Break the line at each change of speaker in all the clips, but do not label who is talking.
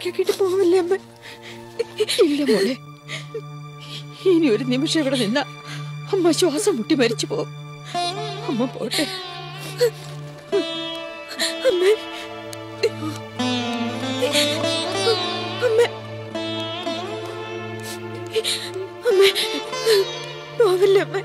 ബാഗൊക്കെ പോവില്ലേ അമ്മ ഇല്ല മോളെ ഇനി ഒരു നിമിഷം ഇവിടെ നിന്ന അമ്മ ശ്വാസം മുട്ടി മരിച്ചു പോകും അമ്മ പോട്ടെ അമ്മേ അമ്മേ അമ്മേ പോവില്ലേ അമ്മ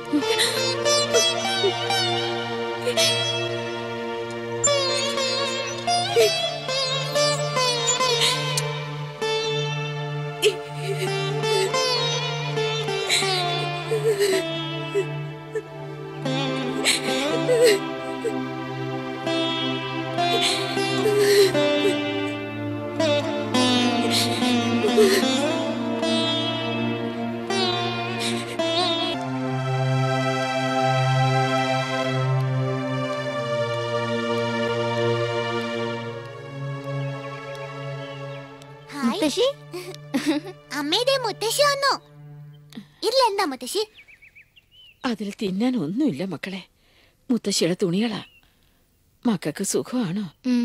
മുത്തശ്ശി അമ്മയുടെ മുത്തശ്ശി വന്നു ഇല്ലെന്താ മുത്തശ്ശി
അതിൽ തിന്നാൻ ഒന്നുമില്ല മക്കളെ മുത്തശ്ശിയുടെ തുണികളാ മക്കൾക്ക് സുഖമാണോ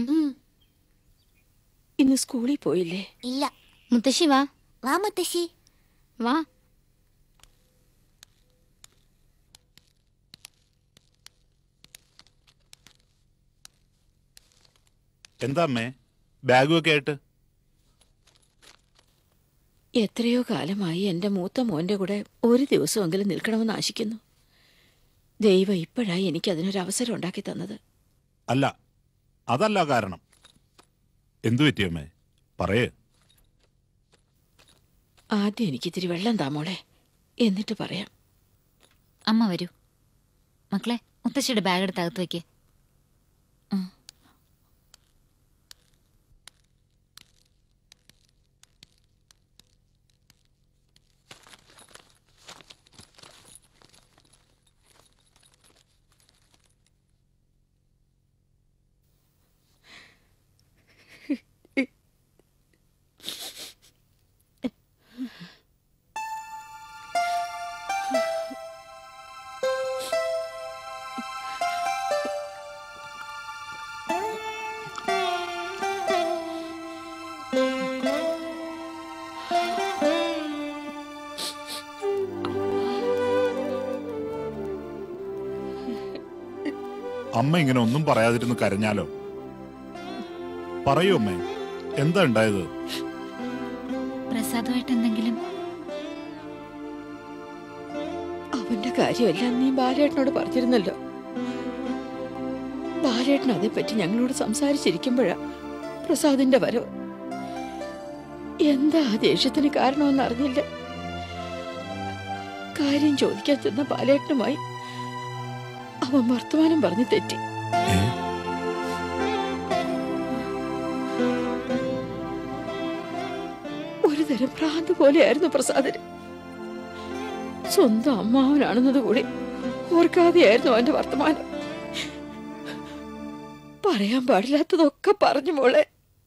ഇന്ന് സ്കൂളിൽ പോയില്ലേ
ഇല്ല
മുത്തശ്ശി വാ
വാ മുത്തശ്ശി
വാ
എന്താ അമ്മേ ബാഗും ഒക്കെ ആയിട്ട്
എത്രയോ കാലമായി എന്റെ മൂത്ത മോന്റെ കൂടെ ഒരു ദിവസമെങ്കിലും നിൽക്കണമെന്ന് ആശിക്കുന്നു ദൈവം ഇപ്പോഴായി എനിക്ക് അതിനൊരു അവസരം ഉണ്ടാക്കി തന്നത്
അല്ല അതല്ല കാരണം എന്തു പറ്റി അമ്മേ പറയേ
ആദ്യം എനിക്ക് ഇത്തിരി വെള്ളം താമോളെ എന്നിട്ട് പറയാം
അമ്മ വരൂ മക്കളെ മുത്തശ്ശിയുടെ ബാഗ് എടുത്ത് അകത്ത് വെക്കേ
അമ്മ ഇങ്ങനെ ഒന്നും പറയാതിരുന്ന് കരഞ്ഞാലോ പറയൂ അമ്മേ എന്താ ഉണ്ടായത്
പ്രസാദമായിട്ട് എന്തെങ്കിലും
അവന്റെ കാര്യമെല്ലാം നീ ബാലേട്ടനോട് പറഞ്ഞിരുന്നല്ലോ ബാലേട്ടൻ അതേപ്പറ്റി ഞങ്ങളോട് സംസാരിച്ചിരിക്കുമ്പോഴാ പ്രസാദിന്റെ വരവ് എന്താ ആ ദേഷ്യത്തിന് കാരണമെന്ന് അറിഞ്ഞില്ല കാര്യം ചോദിക്കാൻ ചെന്ന ബാലേട്ടനുമായി അവൻ വർത്തമാനം പറഞ്ഞ് തെറ്റി
ഏ?
ഒരു തരം ഭ്രാന്ത് പോലെയായിരുന്നു പ്രസാദിന് സ്വന്തം അമ്മാവനാണെന്നത് കൂടി ഓർക്കാതെയായിരുന്നു അവന്റെ വർത്തമാനം പറയാൻ പാടില്ലാത്തതൊക്കെ പറഞ്ഞു മോളെ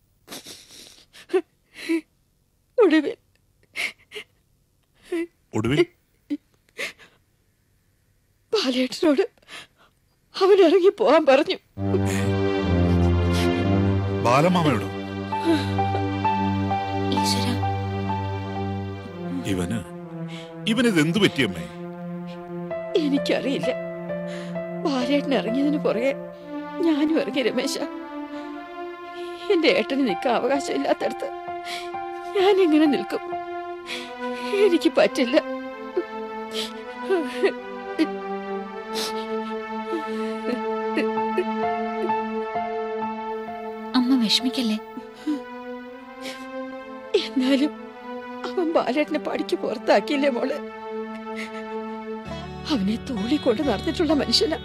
ഒടുവിൽ
ഒടുവിൽ
ബാലേട്ടനോട് അവൻ ഇറങ്ങി പോകാൻ പറഞ്ഞു
ബാലമാമയോട്
ഈശ്വര
ഇവന് ഇവനിത് എന്തു പറ്റിയമ്മേ
എനിക്കറിയില്ല ബാലേട്ടൻ ഇറങ്ങിയതിന് പുറകെ ഞാനും ഇറങ്ങി രമേശ എന്റെ ഏട്ടന് നിൽക്കാൻ അവകാശമില്ലാത്തടത്ത് ഞാൻ എങ്ങനെ നിൽക്കും എനിക്ക് പറ്റില്ല
അമ്മ വിഷമിക്കല്ലേ
എന്നാലും അവൻ ബാലേട്ടനെ പടിക്ക് പുറത്താക്കിയില്ലേ മോളെ അവനെ തോളിക്കൊണ്ട് നടന്നിട്ടുള്ള മനുഷ്യനാ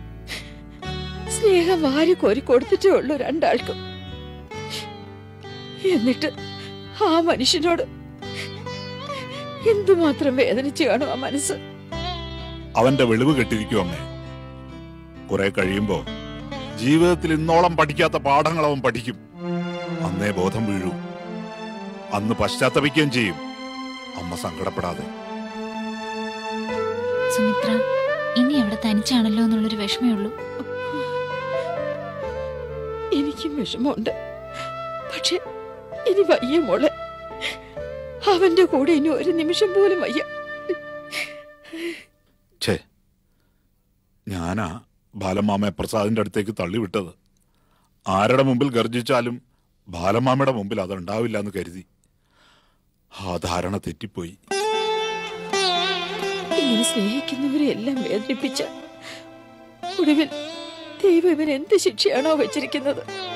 സ്നേഹം വാരി കോരി കൊടുത്തിട്ടേ ഉള്ളൂ രണ്ടാൾക്കും എന്നിട്ട് ആ മനുഷ്യനോട് എന്തുമാത്രം വേദനിച്ചു കാണും ആ മനസ്സ്
അവന്റെ വെളിവ് കെട്ടിരിക്കും അമ്മേ കുറെ കഴിയുമ്പോ ജീവിതത്തിൽ ഇന്നോളം പഠിക്കാത്ത പാഠങ്ങൾ അവൻ പഠിക്കും അന്നേ ബോധം വീഴൂ അന്ന് പശ്ചാത്തപിക്കുകയും ചെയ്യും അമ്മ സങ്കടപ്പെടാതെ
സുമിത്ര ഇനി അവിടെ തനിച്ചാണല്ലോ എന്നുള്ളൊരു വിഷമേ ഉള്ളൂ
എനിക്കും വിഷമമുണ്ട് പക്ഷെ ഇനി വയ്യ മോളെ അവന്റെ കൂടെ ഇനി ഒരു നിമിഷം പോലും വയ്യ
ഛേ ഞാനാ ബാലമാമയെ പ്രസാദിന്റെ അടുത്തേക്ക് തള്ളിവിട്ടത് ആരുടെ മുമ്പിൽ ഗർജിച്ചാലും ബാലമാമയുടെ മുമ്പിൽ അതുണ്ടാവില്ല എന്ന് കരുതി ആ ധാരണ തെറ്റിപ്പോയി
ഇങ്ങനെ സ്നേഹിക്കുന്നവരെ എല്ലാം വേദനിപ്പിച്ച ഒടുവിൽ ദൈവം ഇവൻ എന്ത് ശിക്ഷയാണോ വെച്ചിരിക്കുന്നത്